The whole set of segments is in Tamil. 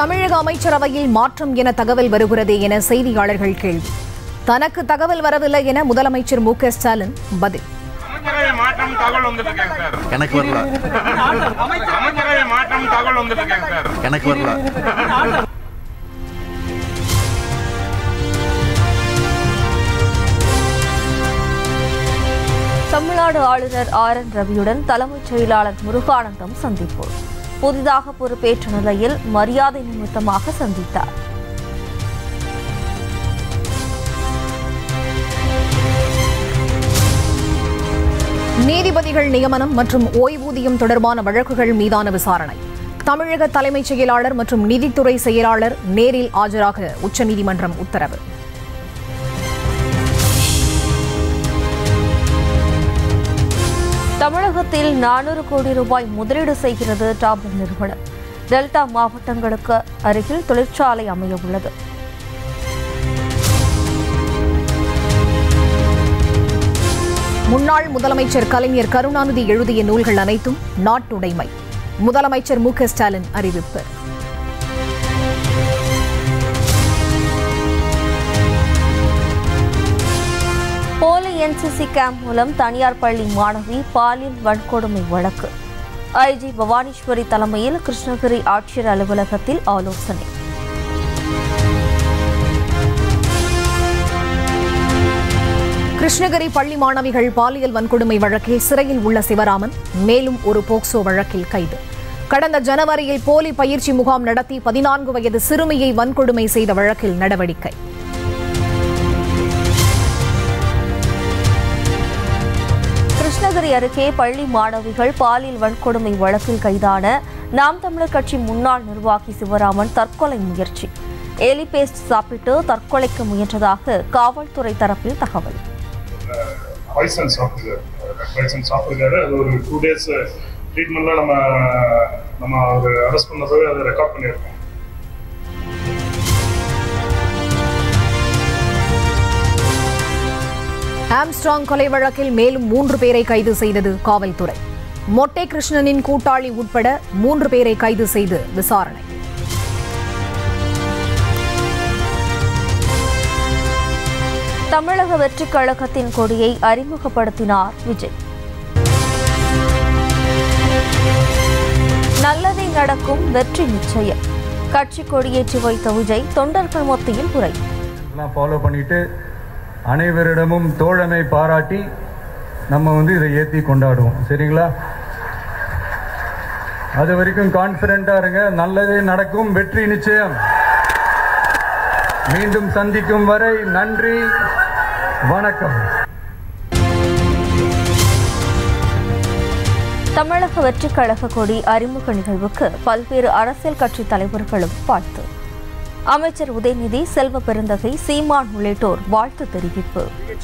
தமிழக அமைச்சரவையில் மாற்றம் என தகவல் வருகிறதே என செய்தியாளர்கள் கேள்வி தனக்கு தகவல் வரவில்லை என முதலமைச்சர் மு க ஸ்டாலின் பதில் அமைச்சரவை மாற்றம் தகவல் வந்துட்டு இருக்கேங்க சார் எனக்கு வரல அமைச்சரவை மாற்றம் தகவல் வந்துட்டு இருக்கேங்க சார் எனக்கு வரல தமிழ்நாடு ஆளுநர் ஆர் என் ரவியுடன் தலைமைச் செயலாளர் முருகானந்தம் சந்திப்பு புதிதாக பொறுப்பேற்ற நிலையில் மரியாதை நிமித்தமாக சந்தித்தார் நீதிபதிகள் நியமனம் மற்றும் ஓய்வூதியம் தொடர்பான வழக்குகள் மீதான விசாரணை தமிழக தலைமைச் செயலாளர் மற்றும் நிதித்துறை செயலாளர் நேரில் ஆஜராக உச்சநீதிமன்றம் உத்தரவு தமிழகத்தில் நானூறு கோடி ரூபாய் முதலீடு செய்கிறது டாபர் நிறுவனம் டெல்டா மாவட்டங்களுக்கு அருகில் தொழிற்சாலை அமைய உள்ளது முன்னாள் முதலமைச்சர் கலைஞர் கருணாநிதி எழுதிய நூல்கள் அனைத்தும் நாட்டுடைமை முதலமைச்சர் மு க ஸ்டாலின் அறிவிப்பு போலி என்சிசி கேம்ப் மூலம் தனியார் பள்ளி மாணவி பாலியல் வன்கொடுமை வழக்கு ஐஜி பவானீஸ்வரி தலைமையில் கிருஷ்ணகிரி ஆட்சியர் அலுவலகத்தில் ஆலோசனை கிருஷ்ணகிரி பள்ளி மாணவிகள் பாலியல் வன்கொடுமை வழக்கில் சிறையில் உள்ள சிவராமன் மேலும் ஒரு போக்சோ வழக்கில் கைது கடந்த ஜனவரியில் போலி பயிற்சி முகாம் நடத்தி பதினான்கு வயது சிறுமியை வன்கொடுமை செய்த வழக்கில் நடவடிக்கை கிருஷ்ணகிரி அருகே பள்ளி மாணவிகள் பாலியல் வன்கொடுமை வழக்கில் கைதான நாம் தமிழர் கட்சி முன்னாள் நிர்வாகி சிவராமன் தற்கொலை முயற்சி எலி பேஸ்ட் சாப்பிட்டு தற்கொலைக்கு முயன்றதாக காவல்துறை தரப்பில் தகவல் பாய்சன் சாப்பிட்டுருக்காரு பாய்சன் சாப்பிட்டுருக்காரு அது ஒரு டூ டேஸ் ட்ரீட்மெண்ட்லாம் நம்ம நம்ம அவர் அரெஸ்ட் பண்ணப்பவே அதை ரெக்கார்ட் பண்ணியிருக்கோம் ஆம்ஸ்ட்ராங் கொலை வழக்கில் மேலும் மூன்று பேரை கைது செய்தது காவல்துறை மொட்டை கிருஷ்ணனின் கூட்டாளி உட்பட மூன்று பேரை கைது செய்து விசாரணை தமிழக வெற்றிக் கழகத்தின் கொடியை அறிமுகப்படுத்தினார் விஜய் நல்லதே நடக்கும் வெற்றி நிச்சயம் கட்சி கொடியேற்றி வைத்த விஜய் தொண்டர்கள் மத்தியில் உரை எல்லாம் ஃபாலோ பண்ணிட்டு அனைவரிடமும் தோழமை பாராட்டி நம்ம வந்து இதை ஏற்றி கொண்டாடுவோம் சரிங்களா அது வரைக்கும் கான்ஃபிடென்ட்டாக இருங்க நல்லதே நடக்கும் வெற்றி நிச்சயம் மீண்டும் சந்திக்கும் வரை நன்றி வணக்கம் தமிழக வெற்றிக் கழக கொடி அறிமுக நிகழ்வுக்கு பல்வேறு அரசியல் கட்சி தலைவர்களும் வாழ்த்து அமைச்சர் உதயநிதி செல்வ பெருந்தகை சீமான் உள்ளிட்டோர் வாழ்த்து தெரிவிப்பு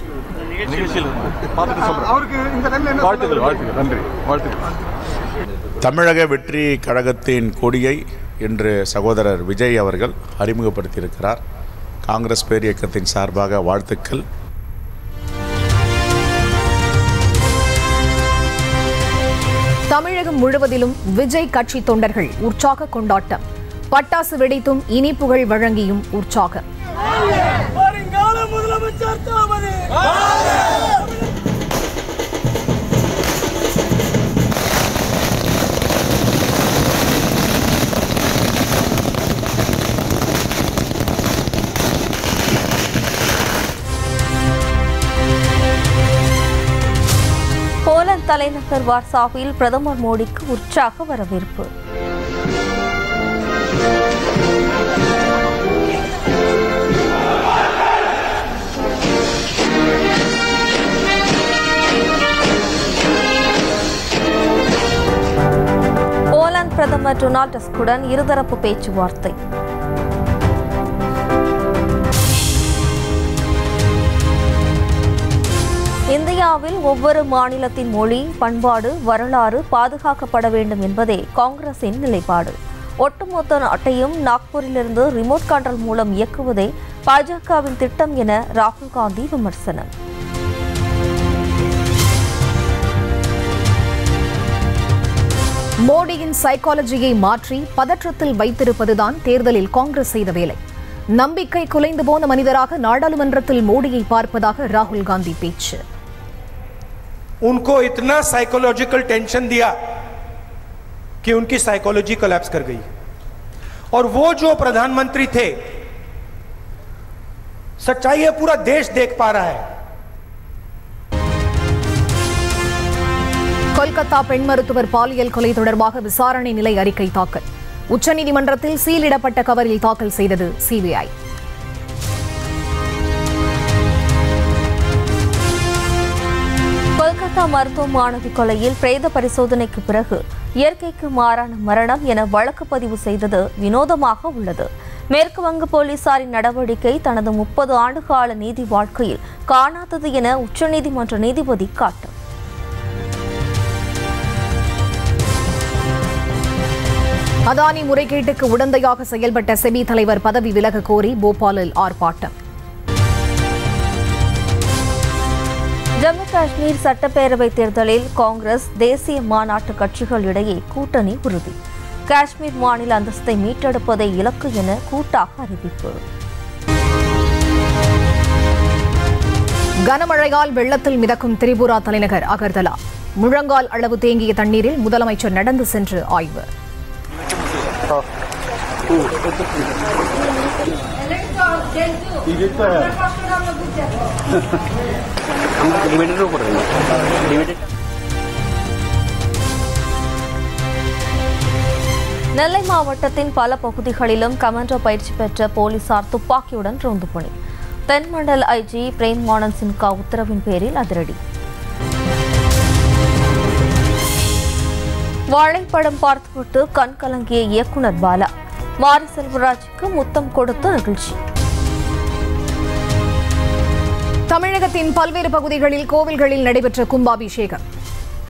வாழ்த்துக்கள் வாழ்த்துக்கள் நன்றி வாழ்த்துக்கள் தமிழக வெற்றி கழகத்தின் கொடியை இன்று சகோதரர் விஜய் அவர்கள் அறிமுகப்படுத்தியிருக்கிறார் காங்கிரஸ் பேரியக்கத்தின் சார்பாக வாழ்த்துக்கள் தமிழகம் முழுவதிலும் விஜய் கட்சி தொண்டர்கள் உற்சாக கொண்டாட்டம் பட்டாசு வெடித்தும் இனிப்புகள் வழங்கியும் உற்சாகம் வருங்கால முதலமைச்சர் தளபதி போலந்து தலைநகர் வார்சாவில் பிரதமர் மோடிக்கு உற்சாக வரவேற்பு போலந்து பிரதமர் டொனால்ட் டஸ்குடன் இருதரப்பு பேச்சுவார்த்தை இந்தியாவில் ஒவ்வொரு மாநிலத்தின் மொழி பண்பாடு வரலாறு பாதுகாக்கப்பட வேண்டும் என்பதே காங்கிரசின் நிலைப்பாடு ஒட்டுமொத்த நாட்டையும் நாக்பூரிலிருந்து ரிமோட் கண்ட்ரோல் மூலம் இயக்குவதே பாஜகவின் திட்டம் என ராகுல் காந்தி விமர்சனம் மோடியின் சைக்காலஜியை மாற்றி பதற்றத்தில் வைத்திருப்பதுதான் தேர்தலில் காங்கிரஸ் செய்த வேலை நம்பிக்கை குலைந்து போன மனிதராக நாடாளுமன்றத்தில் மோடியை பார்ப்பதாக ராகுல் காந்தி பேச்சு उनको इतना साइकोलॉजिकल टेंशन दिया कि उनकी साइकोलॉजी कोलैप्स कर गई और वो जो प्रधानमंत्री थे सच्चाई है पूरा देश देख पा रहा है கொல்கத்தா பெண் மருத்துவர் பாலியல் கொலை தொடர்பாக விசாரணை நிலை அறிக்கை தாக்கல் உச்சநீதிமன்றத்தில் சீலிடப்பட்ட கவரில் தாக்கல் செய்தது சிபிஐ கொல்கத்தா மருத்துவ மாணவி கொலையில் பிரேத பரிசோதனைக்கு பிறகு இயற்கைக்கு மாறான மரணம் என வழக்கு பதிவு செய்தது வினோதமாக உள்ளது மேற்கு வங்க போலீசாரின் நடவடிக்கை தனது முப்பது ஆண்டுகால நீதி வாழ்க்கையில் காணாதது என உச்சநீதிமன்ற நீதிபதி காட்டும் அதானி முறைகேட்டுக்கு உடந்தையாக செயல்பட்ட செபி தலைவர் பதவி விலக கோரி போபாலில் ஆர்ப்பாட்டம் ஜம்மு காஷ்மீர் சட்டப்பேரவை தேர்தலில் காங்கிரஸ் தேசிய மாநாட்டு கட்சிகள் இடையே கூட்டணி உறுதி காஷ்மீர் மாநில அந்தஸ்தை மீட்டெடுப்பதை இலக்கு என கூட்டாக அறிவிப்பு கனமழையால் வெள்ளத்தில் மிதக்கும் திரிபுரா தலைநகர் அகர்தலா முழங்கால் அளவு தேங்கிய தண்ணீரில் முதலமைச்சர் நடந்து சென்று ஆய்வு நெல்லை மாவட்டத்தின் பல பகுதிகளிலும் கமாண்டோ பயிற்சி பெற்ற போலீசார் துப்பாக்கியுடன் ரோந்து பணி தென்மண்டல் ஐஜி பிரேம் மானன் சின்கா உத்தரவின் பேரில் அதிரடி வாழைப்படம் பார்த்துவிட்டு கண் கலங்கிய இயக்குனர் பாலா மாரி செல்வராஜுக்கு முத்தம் கொடுத்த நிகழ்ச்சி தமிழகத்தின் பல்வேறு பகுதிகளில் கோவில்களில் நடைபெற்ற கும்பாபிஷேகம்